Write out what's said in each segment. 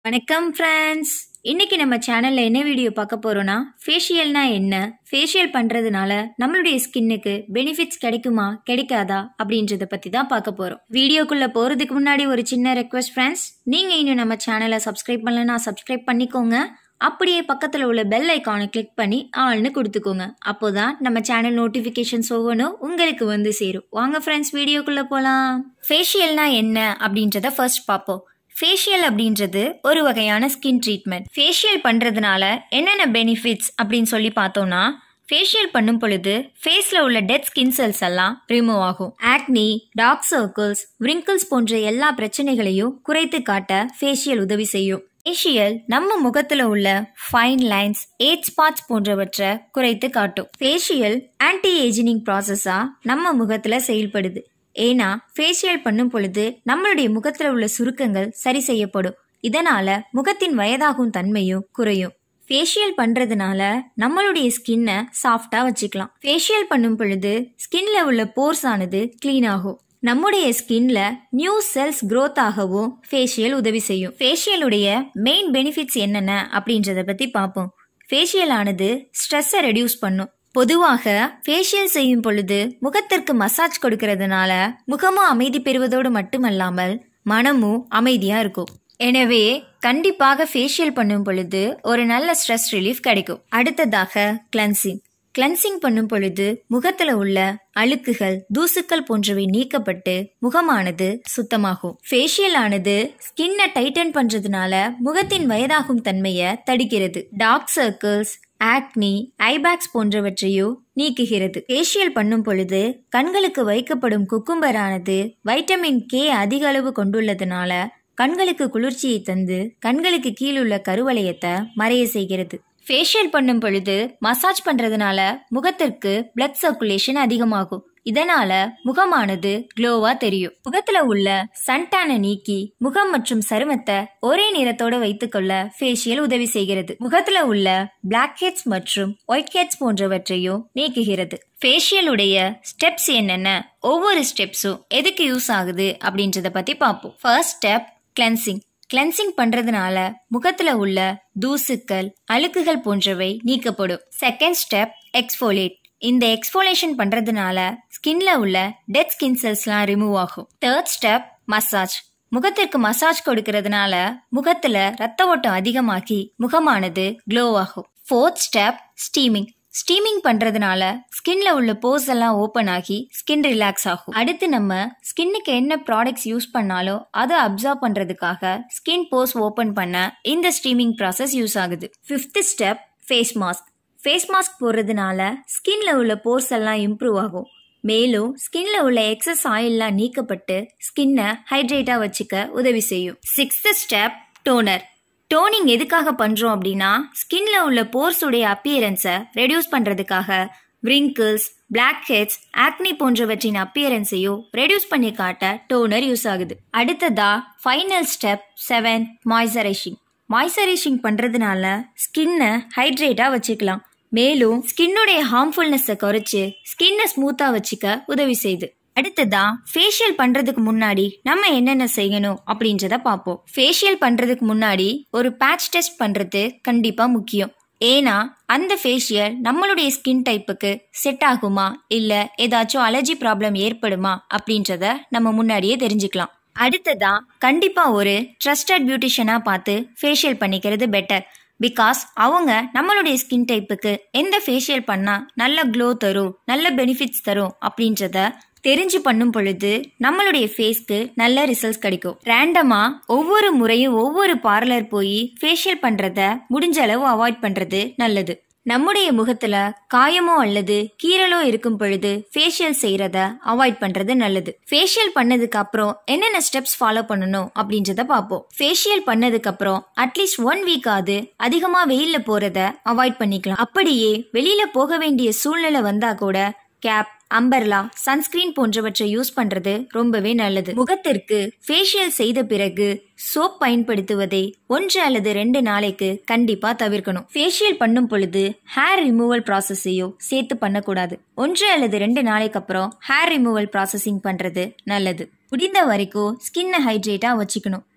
வணக்கம் ஃப்ரெண்ட்ஸ் இன்னைக்கு நம்ம சேனல்ல என்ன வீடியோ பார்க்க போறோம்னா ஃபேஷியல்னா என்ன ஃபேஷியல் பண்றதுனால நம்மளுடைய ஸ்கின்னுக்கு பெனிஃபிட்ஸ் கிடைக்குமா கிடைக்காதா அப்படின்றத பத்தி தான் பார்க்க போறோம் வீடியோக்குள்ள போறதுக்கு முன்னாடி ஒரு சின்ன ரெக்வஸ்ட் ஃப்ரெண்ட்ஸ் நீங்க இன்னும் நம்ம சேனலை சப்ஸ்கிரைப் பண்ணலனா சப்ஸ்கிரைப் பண்ணிக்கோங்க அப்படியே பக்கத்தில் உள்ள பெல் ஐக்கானை கிளிக் பண்ணி ஆள்னு கொடுத்துக்கோங்க அப்போதான் நம்ம சேனல் நோட்டிஃபிகேஷன்ஸ் ஒவ்வொன்றும் உங்களுக்கு வந்து சேரும் வாங்க ஃப்ரெண்ட்ஸ் வீடியோக்குள்ள போகலாம் ஃபேஷியல்னா என்ன அப்படின்றத ஃபர்ஸ்ட் பார்ப்போம் ஃபேஷியல் அப்படின்றது ஒரு வகையான ஸ்கின் ட்ரீட்மெண்ட் ஃபேஷியல் பண்ணுறதுனால என்னென்ன பெனிஃபிட்ஸ் அப்படின்னு சொல்லி பார்த்தோம்னா ஃபேஷியல் பண்ணும் பொழுது ஃபேஸில் உள்ள டெட் ஸ்கின் செல்ஸ் எல்லாம் ரிமூவ் ஆகும் ஆக்னி டார்க் சர்க்கிள்ஸ் wrinkles போன்ற எல்லா பிரச்சனைகளையும் குறைத்து காட்ட ஃபேஷியல் உதவி செய்யும் ஃபேஷியல் நம்ம முகத்துல உள்ள ஃபைன் லைன்ஸ் ஏஜ் ஸ்பாட்ஸ் போன்றவற்றை குறைத்து காட்டும் ஃபேஷியல் ஆன்டி ஏஜினிங் ப்ராசஸா நம்ம முகத்துல செயல்படுது ஏன்னா ஃபேஷியல் பண்ணும் பொழுது நம்மளுடைய முகத்துல உள்ள சுருக்கங்கள் சரி செய்யப்படும் இதனால முகத்தின் வயதாகும் தன்மையும் குறையும் ஃபேஷியல் பண்றதுனால நம்மளுடைய ஸ்கின்னை சாஃப்டா வச்சுக்கலாம் ஃபேஷியல் பண்ணும் பொழுது ஸ்கின்ல உள்ள போர்ஸ் ஆனது க்ளீன் ஆகும் நம்முடைய ஸ்கின்ல நியூ செல்ஸ் growth ஆகவும் ஃபேஷியல் உதவி செய்யும் ஃபேஷியலுடைய மெயின் பெனிஃபிட்ஸ் என்னென்ன அப்படின்றத பத்தி பார்ப்போம் ஃபேஷியல் ஆனது ஸ்ட்ரெஸ்ஸை ரெடியூஸ் பண்ணும் பொதுவாக ஃபேஷியல் செய்யும் பொழுது முகத்திற்கு மசாஜ் கொடுக்கறதுனால முகமும் அமைதி பெறுவதோடு மட்டுமல்லாமல் மனமும் அமைதியா இருக்கும் எனவே கண்டிப்பாக ஃபேஷியல் பண்ணும் பொழுது ஒரு நல்ல ஸ்ட்ரெஸ் ரிலீஃப் கிடைக்கும் அடுத்ததாக கிளன்சிங் கிளன்சிங் பண்ணும் பொழுது முகத்துல உள்ள அழுக்குகள் தூசுக்கள் போன்றவை நீக்கப்பட்டு முகமானது சுத்தமாகும் ஃபேஷியல் ஆனது ஸ்கின்னை டைட்டன் பண்றதுனால முகத்தின் வயதாகும் தன்மையை தடுக்கிறது டார்க் சர்க்கிள்ஸ் ஆக்னி ஐபேக்ஸ் போன்றவற்றையும் நீக்குகிறது ஃபேஷியல் பண்ணும் பொழுது கண்களுக்கு வைக்கப்படும் குக்கும்பரானது வைட்டமின் கே அதிக அளவு கொண்டுள்ளதுனால கண்களுக்கு குளிர்ச்சியை தந்து கண்களுக்கு கீழுள்ள கருவளையத்தை மறைய செய்கிறது ஃபேஷியல் பண்ணும் பொழுது மசாஜ் பண்றதுனால முகத்திற்கு பிளட் சர்க்குலேஷன் அதிகமாகும் இதனால முகமானது க்ளோவா தெரியும் முகத்துல உள்ள சன்டானை நீக்கி முகம் மற்றும் சருமத்தை ஒரே நிறத்தோட வைத்துக்கொள்ள ஃபேஷியல் உதவி செய்கிறது முகத்துல உள்ள பிளாக் ஹெட்ஸ் மற்றும் ஒயிட் ஹெட்ஸ் போன்றவற்றையும் நீக்குகிறது ஃபேஷியலுடைய ஸ்டெப்ஸ் என்னென்ன ஒவ்வொரு ஸ்டெப்ஸும் எதுக்கு யூஸ் ஆகுது அப்படின்றத பத்தி பார்ப்போம் ஃபர்ஸ்ட் ஸ்டெப் கிளென்சிங் கிளென்சிங் பண்றதுனால முகத்துல உள்ள தூசுக்கள் அழுக்குகள் போன்றவை நீக்கப்படும் செகண்ட் ஸ்டெப் எக்ஸ்ஃபோலேட் இந்த எக்ஸ்ஃபோலேஷன் பண்றதுனால ஸ்கின்ல உள்ள டெட் ஸ்கின் செல்ஸ்லாம் ரிமூவ் ஆகும் தேர்ட் ஸ்டெப் மசாஜ் முகத்திற்கு மசாஜ் கொடுக்கறதுனால முகத்துல ரத்த ஓட்டம் அதிகமாக்கி முகமானது க்ளோ ஆகும் ஃபோர்த் ஸ்டெப் ஸ்டீமிங் ஸ்டீமிங் பண்றதுனால ஸ்கின்ல உள்ள போர்ஸ் எல்லாம் ஓப்பன் ஆகி ஸ்கின் ரிலாக்ஸ் ஆகும் அடுத்து நம்ம ஸ்கின்னுக்கு என்ன ப்ராடக்ட்ஸ் யூஸ் பண்ணாலும் அதை அப்சர்வ் பண்றதுக்காக ஸ்கின் போர்ஸ் ஓப்பன் பண்ண இந்த ஸ்டீமிங் ப்ராசஸ் யூஸ் ஆகுது fifth step face mask face mask போடுறதுனால ஸ்கின்ல உள்ள போர்ஸ் எல்லாம் இம்ப்ரூவ் ஆகும் மேலும் ஸ்கின்ல உள்ள எக்ஸஸ் ஆயில்லாம் நீக்கப்பட்டு ஸ்கின்னை ஹைட்ரேட்டா வச்சுக்க உதவி செய்யும் சிக்ஸ்த் ஸ்டெப் டோனர் டோனிங் எதுக்காக பண்றோம் அப்படின்னா ஸ்கின்ல உள்ள போர்ஸ் உடைய அப்பியரன்ஸை ரெடியூஸ் பண்றதுக்காக wrinkles பிளாக் ஹெட்ஸ் ஆக்னி போன்றவற்றின் அப்பியரன்ஸையும் ரெடியூஸ் பண்ணி காட்ட டோனர் யூஸ் ஆகுது அடுத்ததா final step seven moisturising moisturising பண்றதுனால ஸ்கின்னை ஹைட்ரேட்டா வச்சுக்கலாம் மேலும் ஸ்கின்னுடைய ஹார்ம்ஃபுல்னஸை குறைச்சு ஸ்கின்னை ஸ்மூத்தா வச்சுக்க உதவி செய்யுது அடுத்ததா ஃபேஷியல் பண்றதுக்கு முன்னாடி நம்ம என்னென்ன செய்யணும் அப்படின்றத பார்ப்போம் ஃபேஷியல் பண்றதுக்கு முன்னாடி ஒரு பேட்ச் டெஸ்ட் பண்றது கண்டிப்பா முக்கியம் ஏன்னா அந்த ஃபேஷியல் நம்மளுடைய ஸ்கின் டைப்புக்கு செட் ஆகுமா இல்ல ஏதாச்சும் அலர்ஜி ப்ராப்ளம் ஏற்படுமா அப்படின்றத நம்ம முன்னாடியே தெரிஞ்சுக்கலாம் அடுத்ததா கண்டிப்பா ஒரு ட்ரஸ்டட் பியூட்டிஷியனா பார்த்து ஃபேஷியல் பண்ணிக்கிறது பெட்டர் பிகாஸ் அவங்க நம்மளுடைய ஸ்கின் டைப்புக்கு எந்த ஃபேஷியல் பண்ணா நல்ல க்ளோ தரும் நல்ல பெனிஃபிட்ஸ் தரும் அப்படின்றத தெரிஞ்சு பண்ணும் பொழுது நம்மளுடைய ஃபேஸ்க்கு நல்ல ரிசல்ட்ஸ் கிடைக்கும் ரேண்டமா ஒவ்வொரு முறையும் ஒவ்வொரு பார்லர் போய் ஃபேஷியல் பண்றத முடிஞ்ச அளவு அவாய்ட் பண்றது நல்லது நம்முடைய முகத்துல காயமோ அல்லது கீரலோ இருக்கும் பொழுது ஃபேஷியல் செய்யறத அவாய்ட் பண்றது நல்லது ஃபேஷியல் பண்ணதுக்கு அப்புறம் என்னென்ன ஸ்டெப்ஸ் ஃபாலோ பண்ணணும் அப்படின்றத பார்ப்போம் ஃபேஷியல் பண்ணதுக்கு அப்புறம் அட்லீஸ்ட் ஒன் வீக் ஆகுது அதிகமா வெயில்ல போறத அவாய்ட் பண்ணிக்கலாம் அப்படியே வெளியில போக வேண்டிய சூழ்நிலை வந்தா கூட கேப் அம்பர்லா சன்ஸ்கிரீன் போன்றவற்றை யூஸ் பண்றது ரொம்பவே நல்லது முகத்திற்கு ஃபேஷியல் செய்த பிறகு சோப் பயன்படுத்துவதை ஒன்று அல்லது ரெண்டு நாளைக்கு கண்டிப்பா தவிர்க்கணும் ஃபேஷியல் பண்ணும் பொழுது ஹேர் ரிமூவல் ப்ராசஸையோ சேர்த்து பண்ணக்கூடாது ஒன்று அல்லது ரெண்டு நாளைக்கு அப்புறம் ஹேர் ரிமூவல் ப்ராசஸிங் பண்றது நல்லது முடிந்த வரைக்கும் ஸ்கின்னை ஹைட்ரேட்டா வச்சுக்கணும்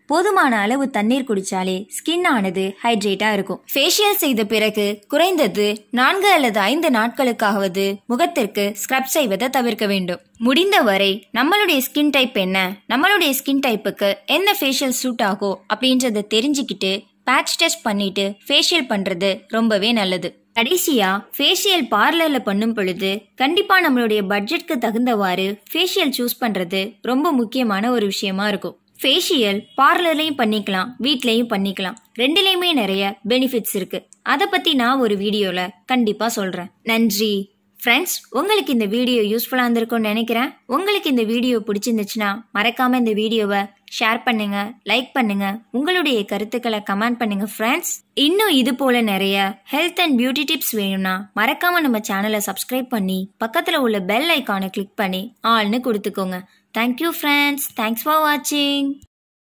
போதுமான அளவு தண்ணீர் குடிச்சாலே ஸ்கின் ஆனது ஹைட்ரேட்டா இருக்கும் ஃபேஷியல் செய்த பிறகு குறைந்தது நான்கு அல்லது ஐந்து நாட்களுக்காவது முகத்திற்கு ஸ்க்ரப் செய்வதை தவிர்க்க வேண்டும் முடிந்தவரை நம்மளுடைய ஸ்கின் டைப் என்ன நம்மளுடைய ஸ்கின் டைப்புக்கு எந்த ஃபேஷியல் சூட் ஆகும் அப்படின்றத தெரிஞ்சுக்கிட்டு பேட்ச் டெஸ்ட் பண்ணிட்டு ஃபேஷியல் பண்றது ரொம்பவே நல்லது கடைசியா ஃபேஷியல் பார்லர்ல பண்ணும் பொழுது கண்டிப்பா நம்மளுடைய பட்ஜெட்க்கு தகுந்தவாறு ஃபேஷியல் சூஸ் பண்றது ரொம்ப முக்கியமான ஒரு விஷயமா இருக்கும் ஃபேஷியல் பார்லர்லையும் பண்ணிக்கலாம் வீட்லயும் பண்ணிக்கலாம் ரெண்டுலேயுமே நிறைய பெனிஃபிட்ஸ் இருக்கு அதை பத்தி நான் ஒரு வீடியோல கண்டிப்பா சொல்றேன் நன்றி ஃப்ரெண்ட்ஸ் உங்களுக்கு இந்த வீடியோ யூஸ்ஃபுல்லாக இருந்திருக்கும்னு நினைக்கிறேன் உங்களுக்கு இந்த வீடியோ பிடிச்சிருந்துச்சுன்னா மறக்காம இந்த வீடியோவை ஷேர் பண்ணுங்க லைக் பண்ணுங்க உங்களுடைய கருத்துக்களை கமெண்ட் பண்ணுங்க ஃப்ரெண்ட்ஸ் இன்னும் இது போல நிறைய ஹெல்த் அண்ட் பியூட்டி டிப்ஸ் வேணும்னா மறக்காம நம்ம சேனலை சப்ஸ்கிரைப் பண்ணி பக்கத்தில் உள்ள பெல் ஐக்கானை கிளிக் பண்ணி ஆல்னு கொடுத்துக்கோங்க தேங்க்யூ ஃப்ரெண்ட்ஸ் தேங்க்ஸ் ஃபார் வாட்சிங்